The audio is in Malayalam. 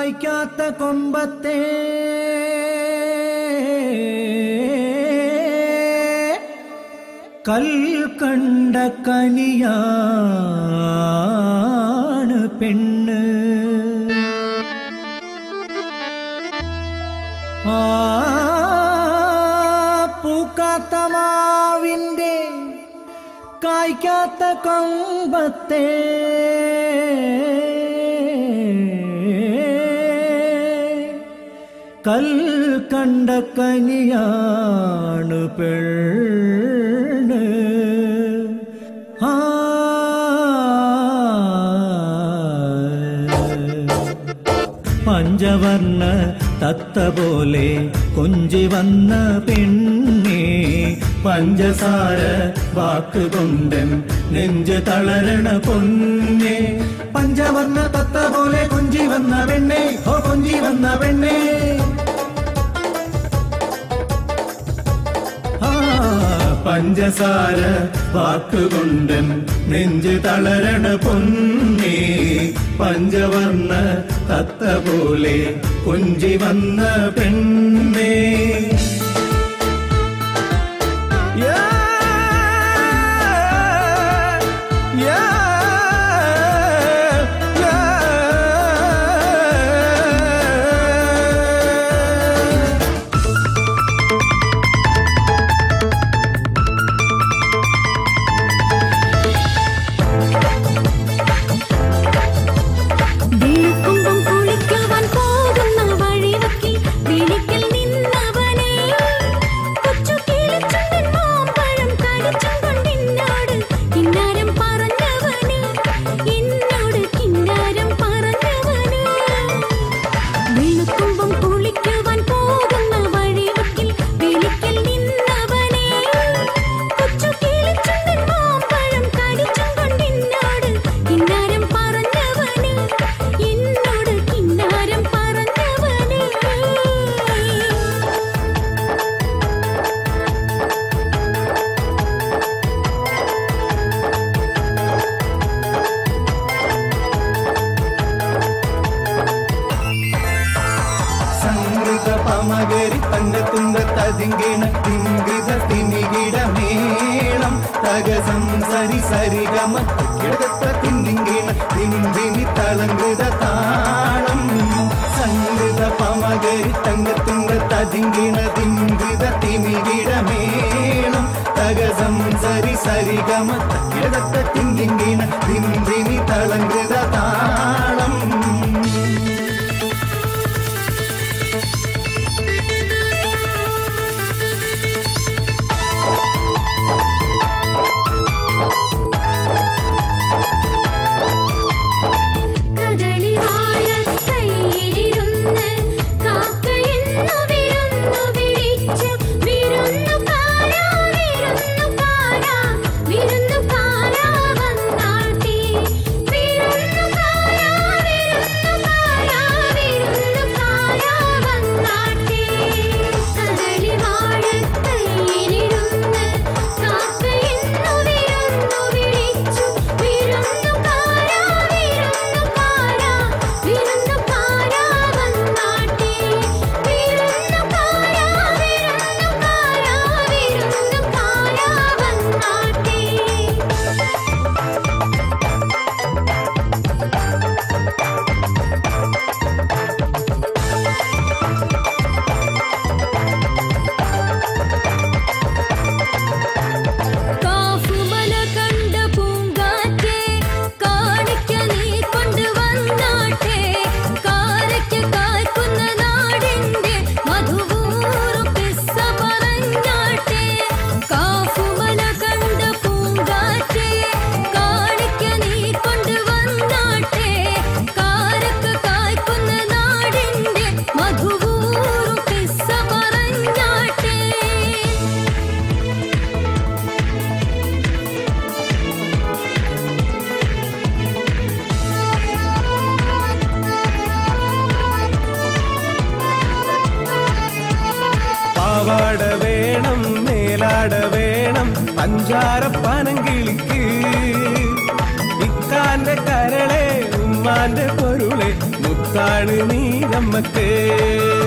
കായ്ക്കാത്ത കൊമ്പത്തെ കൽ കണ്ട കനിയാണ് പെണ്ണ് ആ പൂക്കാത്ത മാവിൻ്റെ കായ്ക്കാത്ത കൊമ്പത്തെ കൽ കണ്ട കനിയാണ് പെണ്ണ് ആ പഞ്ചവർണ്ണ തത്ത പോലെ കൊഞ്ചി വന്ന പെണ്ണേ പഞ്ചസാര വാക്കുകൊണ്ടൻ നെഞ്ച് തളരണ പൊന്നേ പഞ്ചവർണ്ണ തത്ത പോലെ കൊഞ്ചി വന്ന പെണ്ണേ ഓ കൊഞ്ചി വന്ന പെണ്ണേ ആ, പഞ്ചസാര വാക്കുകൊണ്ടൻ നെഞ്ച് തളരണ പൊന്നേ പഞ്ചവർണ്ണ തത്ത പോലെ കൊഞ്ചി വന്ന പെണ്ണേ യാ, യാ, യാ. വെളുക്കുമ്പം കുളിക്കുവാൻ പോകുന്ന വഴിവക്കിൽ വെളിക്കൽ നിന്നവനെ കൊച്ചു കിളിച്ചുണ്ടൻ മാമ്പഴം കടിച്ചും കൊണ്ടെന്നോട് കിന്നാരം പറഞ്ഞവന് എന്നോട് കിന്നാരം പറഞ്ഞവന് വെളുക്കുമ്പം കുളിക്കുവാൻ പോകുന്ന വഴിവക്കിൽ വെളിക്കൽ നിന്നവനെ കൊച്ചു കിളിച്ചുണ്ടൻ മാമ്പഴം കടിച്ചും കൊണ്ടെന്നോട് കിന്നാരം പറഞ്ഞവന് എന്നോട് കിന്നാരം പറഞ്ഞവന് സംഗൃത പമകരി തങ്കത്തുങ്ക തതിങ്കിണ തിങ്കൃത തിമികിട മേളം തകസം സരി സരിഗമ കിടത്ത തിങ്കിണ തിന്തിനി തളങ്കൃത താളം സംഗൃത പമകരി തങ്കത്തുങ്ക തതിങ്കിണ തിങ്കൃത തിമികിട മേളം തകസം സരി സരിഗമ കിടത്ത തിങ്കിണ തിന്തിനി തളങ്കൃത താളം കദളി വാഴക്കൈയിലിരുന്ന് കാക്കയെന്നു വിരുന്നു വിളിച്ചു വിരുന്നുകാരാ വിരുന്നുകാരാ വിരുന്നുകാരാ വന്നാട്ടെ വിരുന്നുകാരാ വിരുന്നുകാരാ വിരുന്നുകാരാ വന്നാട്ടെ കദളി വാഴക്കൈയിലിരുന്ന് കാക്കയെന്നു വിരുന്നു വിളിച്ചു വിരുന്നുകാരാ വിരുന്നുകാരാ വിരുന്നുകാരാ വന്നാട്ടെ വിരുന്നുകാരാ വിരുന്നുകാരാ വിരുന്നുകാരാ വന്നാട്ടെ കാഫുമല കണ്ട പൂങ്കാറ്റേ കാണിക്ക നീ കൊണ്ടുവന്നാട്ടെ കാരയ്ക്ക് കായ്ക്കുന്ന നാടിന്റെ മധുവൂറും പിസ്സ പറഞ്ഞാട്ടെ കാഫുമല കണ്ട പൂങ്കാറ്റേ കാണിക്ക നീ കൊണ്ടുവന്നാട്ടെ കാരയ്ക്ക് കായ്ക്കുന്ന നാടിന്റെ മധുവൂറും പിസ്സ പറഞ്ഞാട്ടെ പാവാട വേണം മേലാട വേണം പഞ്ചാരപ്പാനം കിളിക്ക് ഇക്കാന്റെ കരളെ ഉമ്മാന്റെ പൊരുളെ മുത്ത മനസ്സാണ് നീ നമ്മക്ക്